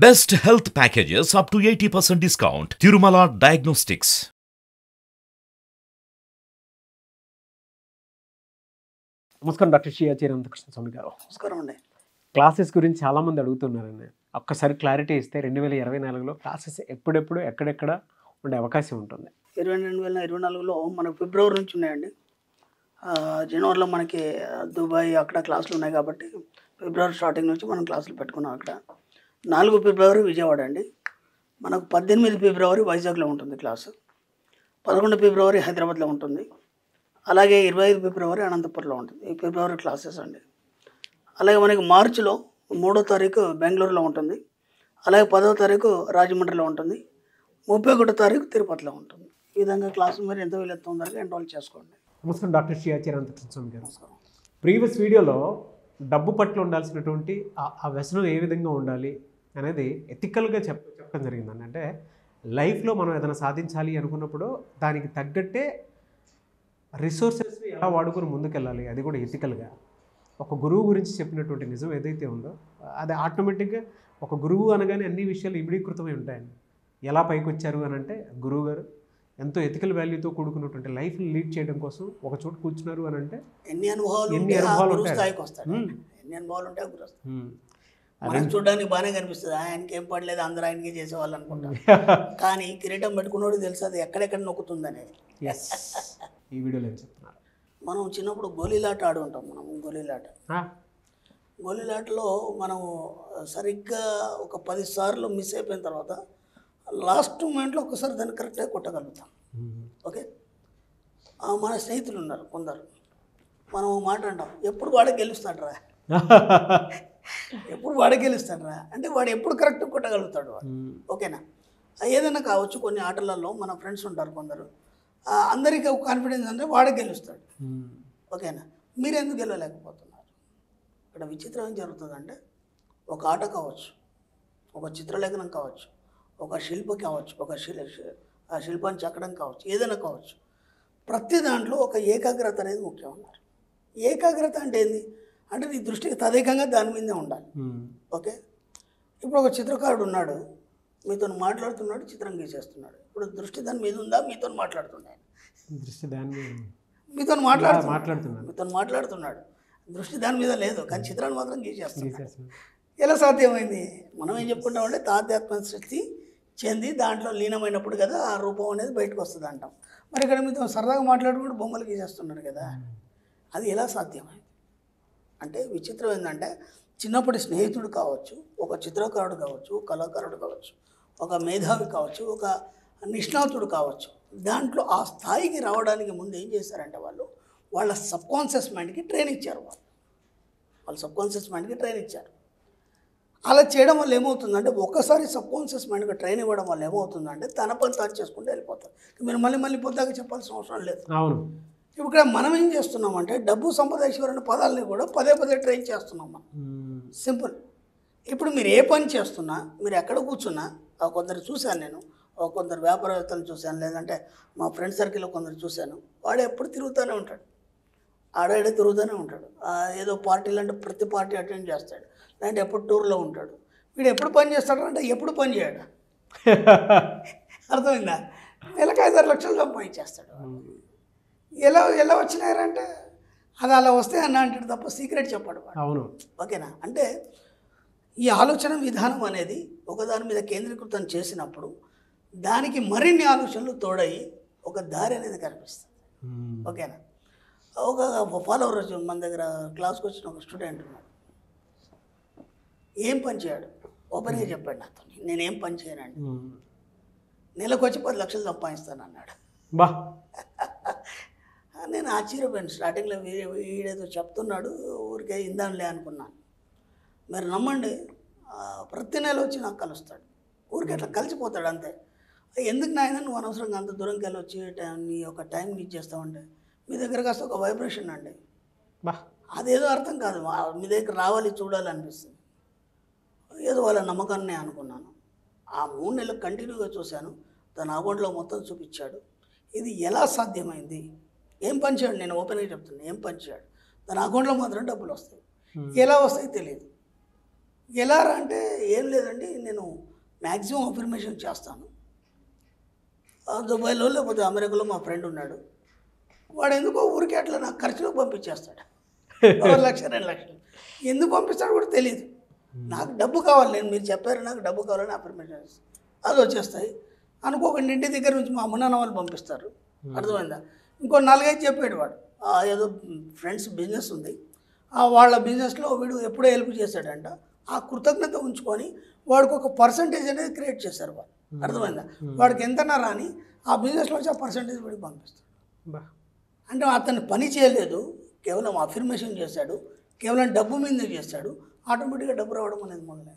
Best health packages up to 80% discount. Tirumala Diagnostics. నమస్కారం doctor Shri Ramakrishna Swamy garu నమస్కారం అండి క్లాసెస్ గురించి చాలామంది అడుగుతున్నారండి ఒక్కసారి క్లారిటీ ఇస్తే రెండు వేల ఇరవై నాలుగులో క్లాసెస్ ఎప్పుడెప్పుడు ఎక్కడెక్కడ ఉండే అవకాశం ఉంటుంది ఇరవై రెండు వేల ఇరవై నాలుగులో మనకు ఫిబ్రవరి నుంచి ఉన్నాయండి ఆ, జనవరిలో మనకి దుబాయ్ అక్కడ క్లాసులు ఉన్నాయి కాబట్టి ఫిబ్రవరి స్టార్టింగ్ నుంచి మనం క్లాసులు పెట్టుకున్నాం అక్కడ నాలుగు ఫిబ్రవరి విజయవాడ అండి మనకు పద్దెనిమిది ఫిబ్రవరి వైజాగ్లో ఉంటుంది క్లాసు పదకొండు ఫిబ్రవరి హైదరాబాద్లో ఉంటుంది అలాగే ఇరవై ఐదు ఫిబ్రవరి అనంతపురంలో ఉంటుంది ఈ ఫిబ్రవరి క్లాసెస్ అండి అలాగే మనకి మార్చిలో మూడో తారీఖు బెంగళూరులో ఉంటుంది అలాగే పదో తారీఖు రాజమండ్రిలో ఉంటుంది ముప్పై ఒకటో తారీఖు తిరుపతిలో ఉంటుంది ఈ విధంగా క్లాసు మీరు ఎంత వీలైతే తొందరగా ఎన్రోల్ చేసుకోండి నమస్కారం డాక్టర్ శ్రీ రామకృష్ణ స్వామి గారు ప్రీవియస్ వీడియోలో డబ్బు పట్ల ఉండాల్సినటువంటి ఆ- ఆ వ్యసనం ఏ విధంగా ఉండాలి అనేది ఎథికల్గా చెప్ చెప్పడం జరిగిందండి అంటే లైఫ్లో మనం ఏదైనా సాధించాలి అనుకున్నప్పుడు దానికి తగ్గట్టే రిసోర్సెస్ని ఎలా వాడుకొని ముందుకెళ్ళాలి అది కూడా ఎథికల్గా ఒక గురువు గురించి చెప్పినటువంటి నిజం ఏదైతే ఉందో అది ఆటోమేటిక్గా ఒక గురువు అనగానే అన్ని విషయాలు ఇమిడీకృతమై ఉంటాయండి ఎలా పైకి వచ్చారు అని అంటే గురువు గారు ఎంతో ఎథికల్ వాల్యూతో కూడుకున్నటువంటి లైఫ్ని లీడ్ చేయడం కోసం ఒక చోట కూర్చున్నారు అని అంటే ఎన్ని అనుభవాలు ఎన్ని ఉంటే ఆ అనుభవాలు గురు ఉంటాయి. స్థాయికి వస్తాడు మ్మ్. ఎన్ని అనుభవాలు ఉంటే ఆ గురు స్థాయి హ్మ్. మనకు చూడడానికి బాగానే కనిపిస్తుంది ఆయనకి ఏం పడలేదు అందరూ ఆయనకే చేసేవాళ్ళు అనుకుంటారు కానీ కిరీటం పెట్టుకున్నోడు తెలుసు అది ఎక్కడెక్కడ నొక్కుతుంది అనేది ఎస్ ఈ వీడియోలో ఏం చెప్తున్నారు మనం చిన్నప్పుడు గోళీలాట ఆడు ఉంటాం మనం గోళీలాట ఆ, గోళీలాటలో మనం సరిగ్గా ఒక పది సార్లు మిస్ అయిపోయిన తర్వాత లాస్ట్ మూమెంట్లో ఒకసారి దాన్ని కరెక్ట్గా కొట్టగలుగుతాం హ్మ్. ఓకే ఆ, మన స్నేహితులు ఉన్నారు కొందరు మనం ఓ మాట అంటాం ఎప్పుడు వాడే గెలుస్తాడురా ఎప్పుడు వాడే గెలుస్తాడురా అంటే వాడు ఎప్పుడు కరెక్ట్ కొట్టగలుగుతాడు వాడు హ్మ్. ఓకేనా ఆ, ఏదైనా కావచ్చు కొన్ని ఆటలలో మన ఫ్రెండ్స్ ఉంటారు కొందరు ఆ, అందరికీ ఒక కాన్ఫిడెన్స్ అంటే వాడే గెలుస్తాడు హ్మ్. ఓకేనా మీరు ఎందుకు గెలవలేకపోతున్నారు ఇక్కడ విచిత్రం ఏం జరుగుతుందంటే ఒక ఆట కావచ్చు ఒక చిత్రలేఖనం కావచ్చు ఒక శిల్ప కావచ్చు ఒక శిల శి- ఆ శిల్పాన్ని చెక్కడం కావచ్చు ఏదైనా కావచ్చు ప్రతి దాంట్లో ఒక ఏకాగ్రత అనేది ముఖ్యం అన్నారు ఏకాగ్రత అంటే ఏంది అంటే నీ దృష్టికి తదేకంగా దాని మీదే ఉండాలి హ్మ్. ఓకే ఇప్పుడు ఒక చిత్రకారుడు ఉన్నాడు మీతో మాట్లాడుతున్నాడు చిత్రం గీసేస్తున్నాడు ఇప్పుడు దృష్టి దాని మీద ఉందా మీతో మాట్లాడుతున్నాడు దృష్టి దాన్ని మీతో మాట్లాడుతున్నాడు మాట్లాడుతున్నాడు మీతో మాట్లాడుతున్నాడు దృష్టి దాని మీద లేదు కానీ చిత్రాన్ని మాత్రం గీసేస్తున్నాడు తీసేస్తున్నాడు. ఎలా సాధ్యమైంది మనం ఏం చెప్పుకుంటామంటే తాత్యాత్మ శక్తి చెంది దాంట్లో లీనమైనప్పుడు కదా ఆ రూపం అనేది బయటకు వస్తుంది అంటాం మరి ఇక్కడ మీతో సరదాగా మాట్లాడుకుంటూ బొమ్మలు గీసేస్తున్నాడు కదా అది ఎలా సాధ్యమైంది అంటే విచిత్రం ఏంటంటే చిన్నప్పటి స్నేహితుడు కావచ్చు ఒక చిత్రకారుడు కావచ్చు ఒక కళాకారుడు కావచ్చు ఒక మేధావి కావచ్చు ఒక నిష్ణాతుడు కావచ్చు దాంట్లో ఆ స్థాయికి రావడానికి ముందు ఏం చేశారంటే వాళ్ళు వాళ్ళ సబ్కాన్షియస్ మైండ్కి ట్రైన్ ఇచ్చారు వాళ్ళు వాళ్ళ సబ్కాన్షియస్ మైండ్కి ట్రైన్ ఇచ్చారు అలా చేయడం వల్ల ఏమవుతుందంటే ఒక్కసారి సబ్కాన్షియస్ మైండ్కి ట్రైన్ ఇవ్వడం వల్ల ఏమవుతుందంటే తన పని తాను చేసుకుంటూ వెళ్ళిపోతారు మీరు మళ్ళీ మళ్ళీ పొద్దాక చెప్పాల్సిన అవసరం లేదు అవును ఇప్పుడు ఇక్కడ మనం ఏం చేస్తున్నామంటే డబ్బు సంపదేశ్వరణ పదాలని కూడా పదే పదే ట్రైన్ చేస్తున్నాం మనం హ్మ్. సింపుల్ ఇప్పుడు మీరు ఏ పని చేస్తున్నా మీరు ఎక్కడ కూర్చున్నా ఆ కొందరు చూశాను నేను ఆ కొందరు వ్యాపారవేత్తలు చూశాను లేదంటే మా ఫ్రెండ్ సర్కిల్లో కొందరు చూశాను వాడు ఎప్పుడు తిరుగుతూనే ఉంటాడు ఆడాడే తిరుగుతూనే ఉంటాడు ఆ ఏదో పార్టీలు అంటే ప్రతి పార్టీ అటెండ్ చేస్తాడు లేదంటే ఎప్పుడు టూర్లో ఉంటాడు వీడు ఎప్పుడు పని చేస్తాడు అంటే ఎప్పుడు పని చేయడు అర్థమైందా నెలకు ఐదారు లక్షలు సంపాదించేస్తాడు ఎలా ఎలా వచ్చినాయంటే అది అలా వస్తే అన్న అంటాడు తప్ప సీక్రెట్ చెప్పాడు వాడు అవును ఓకేనా అంటే ఈ ఆలోచన విధానం అనేది ఒకదాని మీద కేంద్రీకృతం చేసినప్పుడు దానికి మరిన్ని ఆలోచనలు తోడయి ఒక దారి అనేది కనిపిస్తుంది హ్మ్. ఓకేనా ఒక ఫాలోవర్ వచ్చి మన దగ్గర క్లాస్కి వచ్చిన ఒక స్టూడెంట్ ఉన్నాడు ఏం పని చేయడు ఓపెన్గా చెప్పాడు నాతో నేనేం పని చేయనండి హ్మ్. నెలకు వచ్చి పది లక్షలు సంపాదిస్తాను అన్నాడు బా నేను ఆశ్చర్యపోయాను స్టార్టింగ్లో వీ- వీడేదో చెప్తున్నాడు ఊరికే ఇందానులే అనుకున్నాను మరి నమ్మండి ఆ, ప్రతి నెల వచ్చి నాకు కలుస్తాడు ఊరికి అట్లా కలిసిపోతాడు అంతే ఎందుకు నాయన నువ్వు అనవసరంగా అంత దూరంకి వెళ్ళి వచ్చి టైం నీ యొక్క టైం ఇచ్చేస్తావంటే మీ దగ్గర కాస్త ఒక వైబ్రేషన్ అండి బా అదేదో అర్థం కాదు వా- మీ దగ్గర రావాలి చూడాలి అనిపిస్తుంది ఏదో వాళ్ళ నమ్మకాన్ని అనుకున్నాను ఆ మూడు నెలలు కంటిన్యూగా చూశాను తన అకౌంట్లో మొత్తం చూపించాడు ఇది ఎలా సాధ్యమైంది ఏం పని చేయడు నేను ఓపెన్గా చెప్తున్నాను ఏం పని చేయడు తన అకౌంట్లో మాత్రం డబ్బులు వస్తాయి ఎలా వస్తాయి తెలియదు ఎలా రా అంటే ఏం లేదండి నేను మ్యాక్సిమం అఫర్మేషన్ చేస్తాను ఆ దుబాయ్లో లేకపోతే అమెరికాలో మా ఫ్రెండ్ ఉన్నాడు వాడు ఎందుకో ఊరికే అట్లా నాకు ఖర్చులకు పంపించేస్తాడు ఒక లక్ష రెండు లక్షలు ఎందుకు పంపిస్తాడో కూడా తెలియదు నాకు డబ్బు కావాలి నేను మీరు చెప్పారు నాకు డబ్బు కావాలని అఫర్మేషన్ అది వచ్చేస్తాయి అనుకోకుండా ఇంటి దగ్గర నుంచి మా అమ్మ నాన్న వాళ్ళు పంపిస్తారు అర్థమైందా ఇంకో నాలుగైదు చెప్పాడు వాడు ఆ, ఏదో ఫ్రెండ్స్ బిజినెస్ ఉంది ఆ వాళ్ళ బిజినెస్లో వీడు ఎప్పుడో హెల్ప్ చేశాడంట ఆ కృతజ్ఞత ఉంచుకొని వాడికి ఒక పర్సంటేజ్ అనేది క్రియేట్ చేశారు వాళ్ళు అర్థమైందా వాడికి ఎంతన్నా రాని ఆ బిజినెస్లో వచ్చి ఆ పర్సంటేజ్ వీడికి పంపిస్తాడు బా అంటే అతను పని చేయలేదు కేవలం అఫర్మేషన్ చేశాడు కేవలం డబ్బు మీద చేశాడు ఆటోమేటిక్గా డబ్బు రావడం అనేది మొదలైంది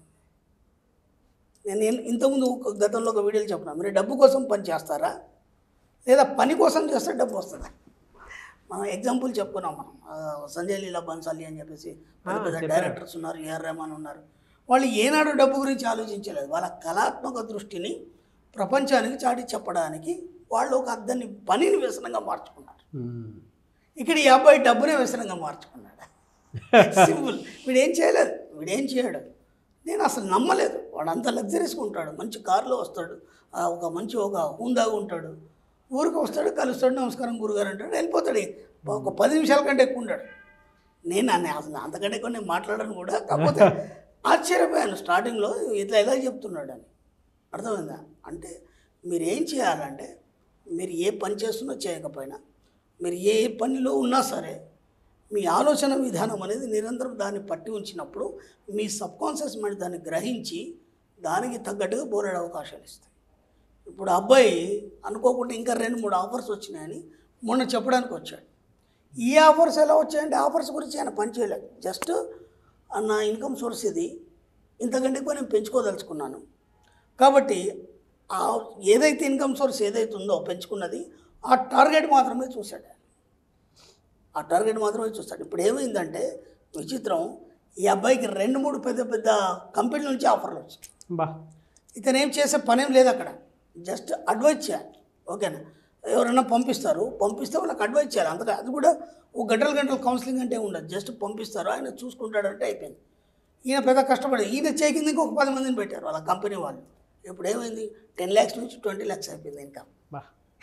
నేను ఇన్- ఇంతకుముందు ఒక గతంలో ఒక వీడియోలో చెప్పిన మీరు డబ్బు కోసం పని చేస్తారా లేదా పని కోసం చేస్తే డబ్బు వస్తుందా మనం ఎగ్జాంపుల్ చెప్పుకున్నాం మనం ఆ, సంజయ్ లీలా బన్సాలి అని చెప్పేసి పెద్ద పెద్ద చెప్పారు. డైరెక్టర్స్ ఉన్నారు ఏఆర్ రెహమాన్ ఉన్నారు వాళ్ళు ఏనాడు డబ్బు గురించి ఆలోచించలేదు వాళ్ళ కళాత్మక దృష్టిని ప్రపంచానికి చాటి చెప్పడానికి వాళ్ళు ఒక అద్దని పనిని వ్యసనంగా మార్చుకున్నారు మ్మ్. ఇక్కడ ఈ అబ్బాయి డబ్బునే వ్యసనంగా మార్చుకున్నాడు సింపుల్ వీడేం చేయలేదు వీడేం చేయడు నేను అసలు నమ్మలేదు వాడు అంత లగ్జరీస్గా ఉంటాడు మంచి కారులో వస్తాడు ఆ, ఒక మంచి ఒక హుందాగా ఉంటాడు ఊరికి వస్తాడు కలుస్తాడు నమస్కారం గురుగారు అంటాడు వెళ్ళిపోతాడు ఒక పది నిమిషాల కంటే ఎక్కువ ఉంటాడు నేను అన్న అసలు అంతకంటే ఎక్కువ నేను మాట్లాడను కూడా కాకపోతే ఆశ్చర్యపోయాను స్టార్టింగ్లో ఇట్లా ఎలా చెప్తున్నాడు అని అర్థమైందా అంటే మీరు ఏం చేయాలంటే మీరు ఏ పని చేస్తున్నా చేయకపోయినా మీరు ఏ పనిలో ఉన్నా సరే మీ ఆలోచన విధానం అనేది నిరంతరం దాన్ని పట్టి ఉంచినప్పుడు మీ సబ్కాన్షియస్ మైండ్ దాన్ని గ్రహించి దానికి తగ్గట్టుగా బోలెడు అవకాశాలు ఇస్తాయి ఇప్పుడు ఆ అబ్బాయి అనుకోకుండా ఇంకా రెండు మూడు ఆఫర్స్ వచ్చినాయని మొన్న చెప్పడానికి వచ్చాడు ఈ ఆఫర్స్ ఎలా వచ్చాయంటే ఆఫర్స్ గురించి ఆయన పని చేయలేదు జస్ట్ నా ఇన్కమ్ సోర్స్ ఇది ఇంతకంటే ఎక్కువ నేను పెంచుకోదలుచుకున్నాను కాబట్టి ఆ ఏదైతే ఇన్కమ్ సోర్స్ ఏదైతే ఉందో పెంచుకున్నది ఆ టార్గెట్ మాత్రమే చూశాడు ఆయన. ఆ టార్గెట్ మాత్రమే చూస్తాడు ఇప్పుడు ఏమైందంటే విచిత్రం ఈ అబ్బాయికి రెండు మూడు పెద్ద పెద్ద కంపెనీల నుంచి ఆఫర్లు వచ్చాయి బా ఇతను ఏం చేసే పనేం లేదు అక్కడ జస్ట్ అడ్వైజ్ చేయాలి ఓకేనా ఎవరైనా పంపిస్తారు పంపిస్తే వాళ్ళకి అడ్వైజ్ చేయాలి అంతగా అది కూడా ఒక గంటల గంటల కౌన్సిలింగ్ అంటే ఉండదు జస్ట్ పంపిస్తారు ఆయన చూసుకుంటాడంటే అయిపోయింది ఈయన పెద్ద కష్టపడి ఈయన చేకింది ఇంకొక పది మందిని పెట్టారు వాళ్ళ కంపెనీ వాళ్ళు ఇప్పుడు ఏమైంది టెన్ ల్యాక్స్ నుంచి ట్వంటీ ల్యాక్స్ అయిపోయింది ఇన్కమ్ బా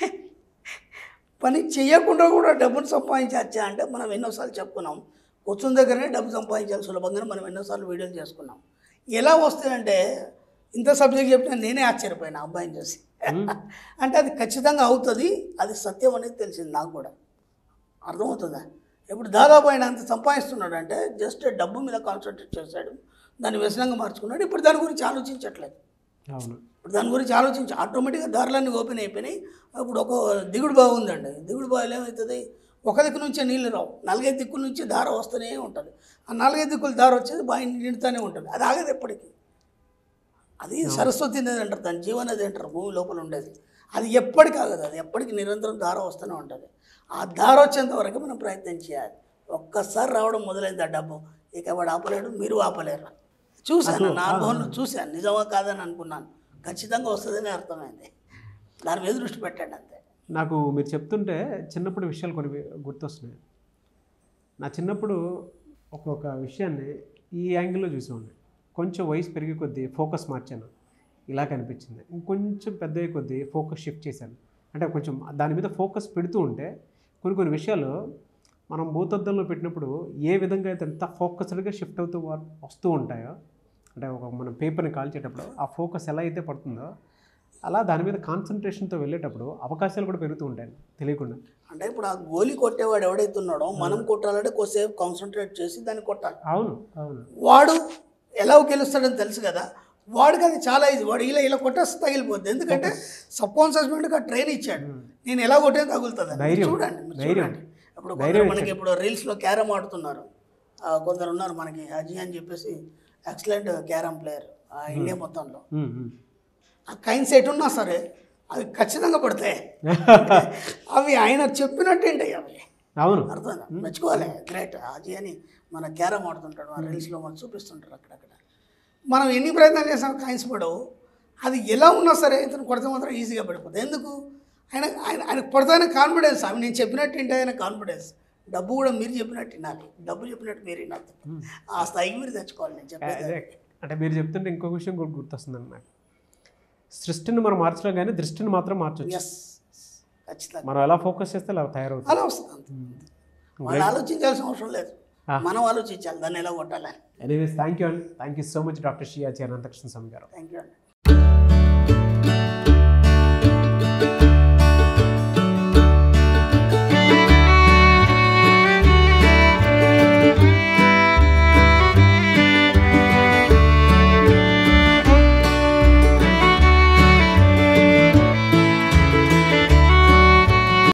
పని చేయకుండా కూడా డబ్బును సంపాదించచ్చా అంటే మనం ఎన్నోసార్లు చెప్పుకున్నాం కూర్చున్న దగ్గరనే డబ్బు సంపాదించాలి సులభంగా మనం ఎన్నోసార్లు వీడియోలు చేసుకున్నాం ఎలా వస్తాయంటే ఇంత సబ్జెక్ట్ చెప్పినా నేనే ఆశ్చర్యపోయినా ఆ అబ్బాయిని చూసి అంటే అది ఖచ్చితంగా అవుతుంది అది సత్యం అనేది తెలిసింది నాకు కూడా అర్థమవుతుందా ఇప్పుడు దాదాపు ఆయన అంత సంపాదిస్తున్నాడు అంటే జస్ట్ డబ్బు మీద కాన్సన్ట్రేట్ చేశాడు దాన్ని వ్యసనంగా మార్చుకున్నాడు ఇప్పుడు దాని గురించి ఆలోచించట్లేదు అవును ఇప్పుడు దాని గురించి ఆలోచించి ఆటోమేటిక్గా దారులన్నీ ఓపెన్ అయిపోయినాయి ఇప్పుడు ఒక దిగుడు బావి ఉందండి దిగుడు బావిలో ఏమవుతుంది ఒక దిక్కు నుంచే నీళ్ళు రావు నాలుగైదు దిక్కుల నుంచి దార వస్తూనే ఉంటుంది ఆ నాలుగైదు దిక్కులు దార వచ్చేది బావి నిండుతూనే ఉంటుంది అది ఆగదు ఎప్పటికీ అది సరస్వతి నది అంటారు దాని జీవనది అంటారు భూమి లోపల ఉండేది అది ఎప్పటికీ ఆగదు అది ఎప్పటికీ నిరంతరం దార వస్తూనే ఉంటుంది ఆ దార వచ్చేంత వరకు మనం ప్రయత్నం చేయాలి ఒక్కసారి రావడం మొదలైంది ఆ డబ్బు ఇక వాడు ఆపలేడు మీరు ఆపలేరు చూశాను నా అనుభవంలో చూశాను నిజమా కాదని అనుకున్నాను ఖచ్చితంగా వస్తుందని అర్థమైంది దాని మీద దృష్టి పెట్టండి అంతే నాకు మీరు చెప్తుంటే చిన్నప్పుడు విషయాలు కొన్ని గుర్తొస్తున్నాయి నా చిన్నప్పుడు ఒక్కొక్క విషయాన్ని ఈ యాంగిల్లో చూసేవాడిని కొంచెం వయసు పెరిగే కొద్దీ ఫోకస్ మార్చాను ఇలా కనిపించింది ఇంకొంచెం పెద్ద అయ్యే కొద్దీ ఫోకస్ షిఫ్ట్ చేశాను అంటే కొంచెం దాని మీద ఫోకస్ పెడుతూ ఉంటే కొన్ని కొన్ని విషయాలు మనం భూతద్దంలో పెట్టినప్పుడు ఏ విధంగా అయితే ఎంత ఫోకస్డ్గా షిఫ్ట్ అవుతూ వా- వస్తూ ఉంటాయో అంటే ఒక మనం పేపర్ని కాల్చేటప్పుడు ఆ ఫోకస్ ఎలా అయితే పడుతుందో అలా దాని మీద కాన్సన్ట్రేషన్తో వెళ్ళేటప్పుడు అవకాశాలు కూడా పెరుగుతూ ఉంటాయి తెలియకుండా అంటే ఇప్పుడు ఆ గోలి కొట్టేవాడు ఎవడైతే ఉన్నాడో మనం కొట్టాలంటే కొద్దిసేపు కాన్సన్ట్రేట్ చేసి దాన్ని కొట్టాలి అవును అవును వాడు ఎలా గెలుస్తాడని తెలుసు కదా వాడికి అది చాలా ఈజీ వాడు ఇలా ఇలా కొట్టేస్తే తగిలిపోద్ది ఎందుకంటే సబ్ కాన్షియస్ మైండ్కి ఆ ట్రైన్ ఇచ్చాడు నేను ఎలా కొట్టే తగులుతుంది ధైర్యం. చూడండి మీరు ధైర్యం. చూడండి ఇప్పుడు ధైర్యం కొందరు మనకి ఇప్పుడు రీల్స్లో క్యారమ్ ఆడుతున్నారు ఆ, కొందరు ఉన్నారు మనకి అజీ అని చెప్పేసి ఎక్సలెంట్ క్యారమ్ ప్లేయర్ ఇండియా మొత్తంలో ఉమ్, ఉమ్. ఆ కైన్ సెట్ ఉన్నా సరే అవి ఖచ్చితంగా పడతాయి అవి ఆయన చెప్పినట్టేంటాయి అవి అవును అర్థమైందా మెచ్చుకోవాలి గ్రేట్ అజీ అని మన క్యారమ్ ఆడుతుంటాడు ఆ రీల్స్లో మనం చూపిస్తుంటారు అక్కడక్కడ మనం ఎన్ని ప్రయత్నాలు చేసాం కాయిన్స్ పడవు అది ఎలా ఉన్నా సరే ఇతను కొడితే మాత్రం ఈజీగా పడిపోతుంది ఎందుకు ఆయన ఆయన ఆయన కొడతానే కాన్ఫిడెన్స్ అవి నేను చెప్పినట్టు ఏంటి ఆయన కాన్ఫిడెన్స్ డబ్బు కూడా మీరు చెప్పినట్టు వినాలి డబ్బు చెప్పినట్టు మీరు వినాలి ఆ స్థాయికి మీరు తెచ్చుకోవాలి నేను చెప్పేది అదే అంటే మీరు చెప్తుంటే ఇంకో విషయం కూడా గుర్తొస్తుందండి నాకు సృష్టిని మనం మార్చలేం కానీ దృష్టిని మాత్రం మార్చొచ్చు ఎస్ ఖచ్చితంగా మనం ఎలా ఫోకస్ చేస్తే అలా తయారవుతుంది అలా వస్తుంది అంతే. వాళ్ళు ఆలోచించాల్సిన అవసరం లేదు మనం ఆలోచించాలి దాన్ని ఎలా కొట్టాలని ఎనీవేస్ థ్యాంక్ యూ అండి thank you so much doctor షియాచి అనంతకృష్ణ స్వామి గారు థ్యాంక్ యూ అండి